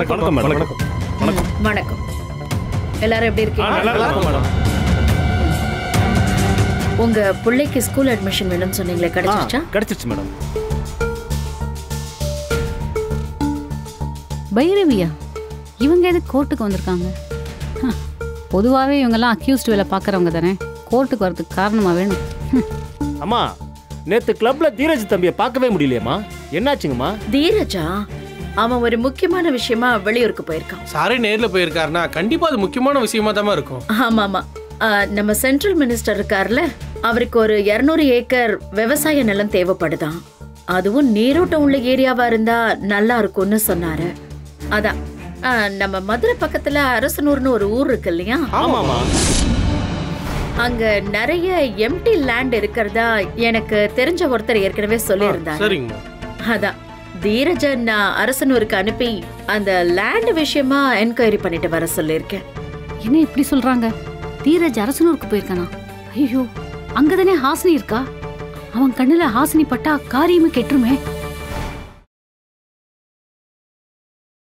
வணக்கம் மேடம் வணக்கம் வணக்கம் வணக்கம் எல்லாரும் எப்படி இருக்கீங்க நல்லா இருக்கும் மேடம் உங்க பிள்ளைக்கு ஸ்கூல் அட்மிஷன் வேணும்னு சொன்னீங்களே கிடைச்சிருச்சா கிடைச்சிருச்சு மேடம் பைரவியா இவங்க எதுக்கு கோர்ட்டுக்கு வந்திருக்காங்க பொதுவாகவே இவங்கெல்லாம் அக்யூஸ்ட் வேலை பார்க்குறவங்க தானே கோர்ட்டுக்கு வரதுக்கு காரணமாக வேணும் ஹம். அம்மா நேத்து கிளப்ல தீரஜ் தம்பியை பார்க்கவே முடியலையேம்மா என்னாச்சுங்கம்மா தீரஜா அவன் ஒரு முக்கியமான விஷயமா வெளியூருக்கு போயிருக்கான் சாரே நேர்ல போயிருக்காருன்னா கண்டிப்பா அது முக்கியமான விஷயமா தான் இருக்கும் ஆமா ஆமா ஆ, நம்ம சென்ட்ரல் மினிஸ்டர் இருக்கார்ல அவருக்கு ஒரு 200 ஏக்கர் விவசாய நிலம் தேவைப்படுதாம் அதுவும் நீரோட்டம் உள்ள ஏரியாவா இருந்தா நல்லா இருக்கும்னு சொன்னாரு அதான் ஆ, நம்ம மதுரை பக்கத்துல அரசனூர்னு ஒரு ஊர் இருக்கு இல்லையா ஆமாமா அங்க நிறைய எம்டி லேண்ட் இருக்கிறதா எனக்கு தெரிஞ்ச ஒருத்தர் ஏற்கனவே சொல்லியிருந்தாரு சரிங்கம்மா அதான் தீரஜன் நான் அரசனூருக்கு அனுப்பி அந்த லேண்ட் விஷயமா என்கொயரி பண்ணிட்டு வர சொல்லியிருக்கேன் என்ன இப்படி சொல்கிறாங்க தீரஜ் அரசனூருக்கு போயிருக்கானா ஐயோ அங்கே தானே ஹாசினி இருக்கா அவன் கண்ணில் ஹாசினி பட்டா காரியமே கெட்டுருமே